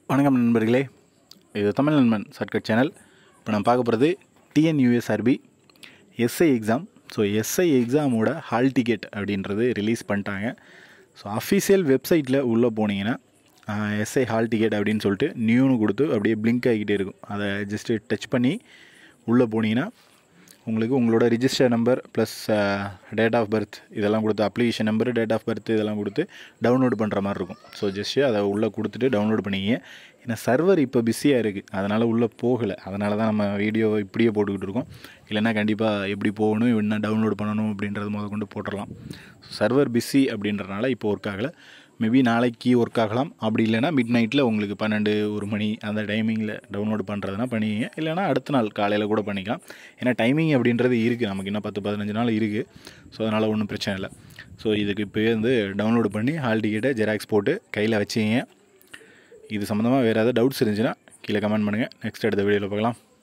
வணக்கம் நண்பர்களே இது தமிழ் நண்பன் ஷார்ட்கட் சேனல் இப்போ நம்ம பார்க்க போகிறது TNUSRB SI exam so SI எக்ஸாமோட ஹால் டிக்கெட் அப்படின்றது ரிலீஸ் பண்ணிட்டாங்க ஸோ அஃபிஷியல் வெப்சைட்டில் உள்ளே போனீங்கன்னா எஸ்ஐ ஹால் டிக்கெட் அப்படின்னு சொல்லிட்டு நியூன்னு கொடுத்து அப்படியே பிளிங்க் ஆகிக்கிட்டே இருக்கும் அதை ஜஸ்ட்டு டச் பண்ணி உள்ளே போனீங்கன்னா உங்களுக்கு உங்களோட register number plus date of birth இதெல்லாம் கொடுத்து application number date of birth இதெல்லாம் கொடுத்து டவுன்லோட் பண்ணுற மாதிரி இருக்கும் ஸோ ஜஸ்ட்டு அதை உள்ளே கொடுத்துட்டு டவுன்லோட் பண்ணிக்கிங்க ஏன்னா சர்வர் இப்போ பிஸியாக இருக்குது அதனால் உள்ளே போகலை அதனால தான் நம்ம வீடியோ இப்படியே போட்டுக்கிட்டு இருக்கோம் இல்லைன்னா கண்டிப்பாக எப்படி போகணும் என்ன டவுன்லோட் பண்ணணும் அப்படின்றது முத கொண்டு போட்டுடலாம் சர்வர் பிஸி அப்படின்றனால இப்போ ஒர்க் ஆகலை மேபி நாளைக்கு ஒர்க் ஆகலாம் அப்படி இல்லைன்னா மிட் நைட்டில் உங்களுக்கு பன்னெண்டு ஒரு மணி அந்த டைமிங்கில் டவுன்லோட் பண்ணுறதுனா பண்ணிக்கிங்க இல்லைனா அடுத்த நாள் காலையில் கூட பண்ணிக்கலாம் ஏன்னா டைமிங் அப்படின்றது இருக்குது நமக்கு இன்னும் பத்து பதினஞ்சு நாள் இருக்குது ஸோ அதனால் ஒன்றும் பிரச்சனை இல்லை ஸோ இதுக்கு இப்போயே வந்து டவுன்லோட் பண்ணி ஹால் டிக்கெட்டை ஜெராக்ஸ் போட்டு கையில் வச்சிங்க இது சம்மந்தமாக வேறு ஏதாவது டவுட்ஸ் இருந்துச்சுன்னா கீழே கமெண்ட் பண்ணுங்கள் நெக்ஸ்ட் அடுத்த வீடியோவில் பார்க்கலாம்